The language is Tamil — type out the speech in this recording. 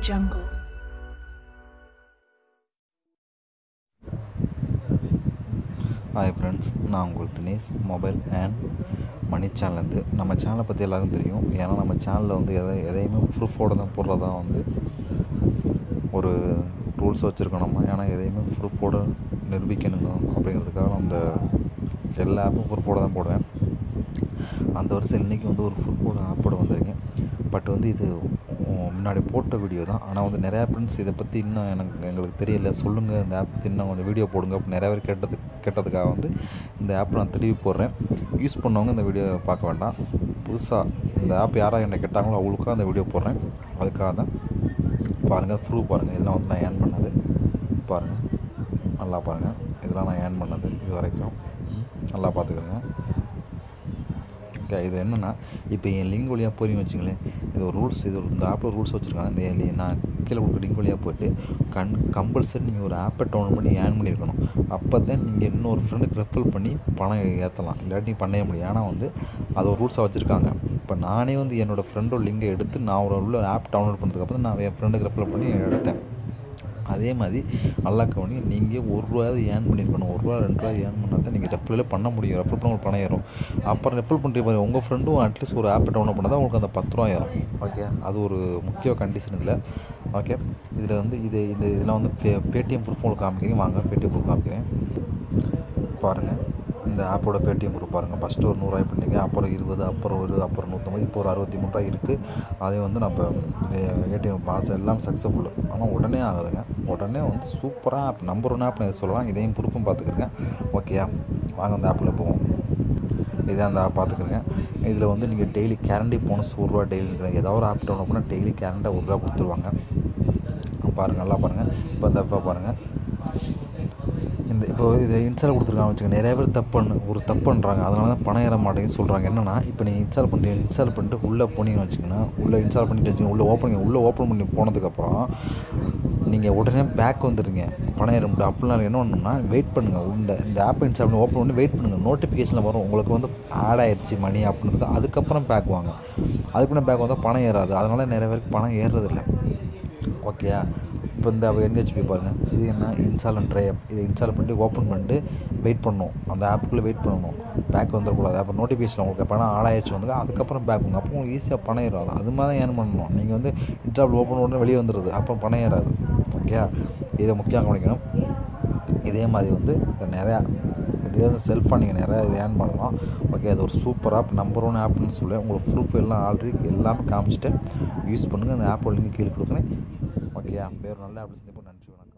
jungle. ஹாய் ஃப்ரெண்ட்ஸ் நான் உங்கள் தினேஷ் மொபைல் அண்ட் மணி சேனல்லேருந்து நம்ம சேனலை பற்றி எல்லாருக்கும் தெரியும் ஏன்னா நம்ம சேனலில் வந்து எதை எதையுமே ப்ரூஃபோடு தான் போடுறதா வந்து ஒரு ரூல்ஸ் வச்சுருக்கோம் நம்ம ஏன்னா எதையுமே ப்ரூஃபோடு நிரூபிக்கணுங்க அப்படிங்கிறதுக்காக நான் அந்த எல்லா ஆப்பும் ப்ரூஃபோடு தான் போடுவேன் அந்த வருஷம் இன்றைக்கி வந்து ஒரு ஃபுட்போர்டு ஆப்போட வந்திருக்கேன் பட் வந்து இது உம், முன்னாடி போட்ட வீடியோ தான் ஆனால் வந்து நிறையா ஃப்ரெண்ட்ஸ் இதை பற்றி இன்னும் எனக்கு எங்களுக்கு தெரியல சொல்லுங்கள் இந்த ஆப் பற்றி இன்னும் கொஞ்சம் வீடியோ போடுங்க அப்படின்னு நிறைய பேர் கேட்டது கேட்டதுக்காக வந்து இந்த ஆப் நான் திருப்பி போடுறேன் யூஸ் பண்ணவங்க இந்த வீடியோ பார்க்க வேண்டாம் புதுசாக இந்த ஆப் யாராக என்ன கேட்டாங்களோ அவங்களுக்காக அந்த வீடியோ போடுறேன் அதுக்காக தான் பாருங்கள் ப்ரூவ் பாருங்கள் இதெல்லாம் வந்து நான் ஏர்ன் பண்ணது பாருங்கள் நல்லா பாருங்கள் இதெல்லாம் நான் ஏர்ன் பண்ணது இது வரைக்கும் ம், நல்லா பார்த்துக்கோங்க ஓகே இது என்னென்னா இப்போ என் லிங்க் வழியாக போறீங்கன்னு வச்சுங்களேன் இது ஒரு ரூல்ஸ் இது ஒரு- இந்த ஆப்பில் ரூல்ஸ் வச்சுருக்காங்க இந்த li- நான் கீழே கொடுக்குற லிங்க் வழியாக போயிட்டு கண் கம்பல்சரி நீங்கள் ஒரு ஆப்பை டவுன்லோட் பண்ணி ஏர்ன் பண்ணியிருக்கணும் அப்போ தான் நீங்கள் இன்னொரு ஃப்ரெண்டுக்கு ரெஃபர் பண்ணி பணம் ஏற்றலாம் இல்லாட்டி பண்ணவே முடியும் ஆனால் வந்து அது ஒரு ரூல்ஸாக வச்சுருக்காங்க இப்போ நானே வந்து என்னோடய ஃப்ரெண்டோட லிங்கை எடுத்து நான் ஒரு உள்ள ஆப் டவுன்லோட் பண்ணதுக்கப்புறம் நான் என் ஃப்ரெண்டுக்கு ரெஃபர் பண்ணி எடுத்தேன் அதே மாதிரி நல்லா கவனி நீங்கள் ஒரு ரூபாயாவது ஏர்ன் பண்ணியிருக்கணும் ஒரு ரூபா ரெண்டு ரூபா ஏர்ன் பண்ணால் தான் நீங்கள் ரெஃபரில் பண்ண முடியும் ரெஃபர் பண்ண உங்களுக்கு பணம் ஏறும் அப்புறம் ரெஃபர் பண்ணுற பாருங்க உங்கள் ஃப்ரெண்டும் அட்லீஸ்ட் ஒரு ஆப்பை டவுன்லோட் பண்ணால் தான் உங்களுக்கு அந்த பத்து ரூபா ஏறும் ஓகே அது ஒரு முக்கிய கண்டிஷன் இதில் ஓகே இதில் வந்து இது இந்த இதில் வந்து பே பேடிஎம் ப்ரூஃப் உங்களுக்கு காமிக்கிறீங்க வாங்க பேடிஎம் ப்ரூஃப் காமிக்கிறேன் பாருங்கள் இந்த ஆப்போட பேடிஎம் ப்ரூஃப் பாருங்கள் ஃபஸ்ட்டு ஒரு நூறுரூவாய் பண்ணிங்க அப்புறம் இருபது அப்புறம் ஒரு அப்புறம் நூற்றம்பது இப்போ ஒரு அறுபத்தி மூணு ரூபாய் இருக்குது அதே வந்து நம்ம ஏடிஎம் பாஸ் எல்லாம் சக்ஸஸ்ஃபுல் ஆனால் உடனே ஆகுதுங்க உடனே வந்து சூப்பராக ஆப் நம்பர் ஒன் ஆப்னு எது சொல்லலாம் இதையும் ப்ரூஃபும் பார்த்துக்கிறேங்க ஓகேயா வாங்க அந்த ஆப்பில் போவோம் இதே அந்த ஆப் பார்த்துக்கிறேங்க இதில் வந்து நீங்கள் டெய்லி கேரண்டி போனஸ் ஒரு ரூபா டெய்லி ஏதாவது ஒரு ஆப் டவுன்லோட் பண்ணால் டெய்லி கேரண்டாக ஒரு ரூபா கொடுத்துருவாங்க பாருங்கள் நல்லா பாருங்கள் இப்போ இந்த இப்போ பாருங்கள் இந்த இப்போ இது இன்ஸ்டால் கொடுத்துருக்காங்க வச்சுக்கோங்க நிறைய பேர் தப்பு பண்ணு ஒரு தப்பு பண்ணுறாங்க அதனால தான் பணம் ஏற மாட்டேங்குன்னு சொல்கிறாங்க என்னன்னா இப்போ நீங்கள் இன்ஸ்டால் பண்ணுறீங்க இன்ஸ்டால் பண்ணிட்டு உள்ளே போனீங்கன்னு வச்சுக்கோங்கன்னா உள்ளே இன்ஸ்டால் பண்ணிட்டு வச்சுக்கோங்க உள்ளே ஓப்பன் உள்ளே ஓப்பன் பண்ணி போனதுக்கப்புறம் நீங்கள் உடனே பேக் வந்துடுங்க பணம் ஏற முடியும் அப்படிலாம் என்ன பண்ணணும்னா வெயிட் பண்ணுங்கள் இந்த இந்த ஆப் இன்ஸ்டால் பண்ணி ஓப்பன் பண்ணி வெயிட் பண்ணுங்கள் நோட்டிஃபிகேஷனில் வரும் உங்களுக்கு வந்து ஆட் ஆயிடுச்சு மணி அப்படின்றதுக்கு அதுக்கப்புறம் பேக் வாங்க அதுக்கப்புறம் பேக் வந்தால் பணம் ஏறாது அதனால் நிறைய பேருக்கு பணம் ஏறுறதில்ல ஓகேயா இப்போ இந்த என்ஹெச்பி பாருங்கள் இது என்ன இன்ஸ்டால் அண்ட் ட்ரை ஆப் இதை இன்ஸ்டால் பண்ணிட்டு ஓப்பன் பண்ணிட்டு வெயிட் பண்ணணும் அந்த ஆப்புக்குள்ளே வெயிட் பண்ணணும் பேக் வந்துடக்கூடாது அப்போ நோட்டிஃபிகேஷன் உங்களுக்கு பணம் ஆடாயிடுச்சு வந்து அதுக்கப்புறம் பேக் வாங்க அப்போ உங்களுக்கு ஈஸியாக பணம் ஏறாது அது மாதிரி தான் ஏர்ன் பண்ணணும் நீங்கள் வந்து இன்ஸ்டால் ஓப்பன் உடனே வெளியே வந்துடுது அப்போ பணம் ஏறாது ஓகே இதை முக்கியம் கவனிக்கணும் இதே மாதிரி வந்து நிறையா இதே வந்து செல்ஃபாக நீங்கள் நிறையா இது ஏர்ன் பண்ணலாம் ஓகே அது ஒரு சூப்பர் ஆப் நம்பர் ஒன் ஆப்னு சொல்லி உங்களுக்கு ப்ரூஃப் எல்லாம் ஆல்ரெடி எல்லாமே காமிச்சிட்டு யூஸ் பண்ணுங்கள் அந்த ஆப்போட லிங்க் கீழே கொடுக்குறேன் ஓகே வேறு நல்ல ஆப் சந்திப்போம் நன்றி வணக்கம்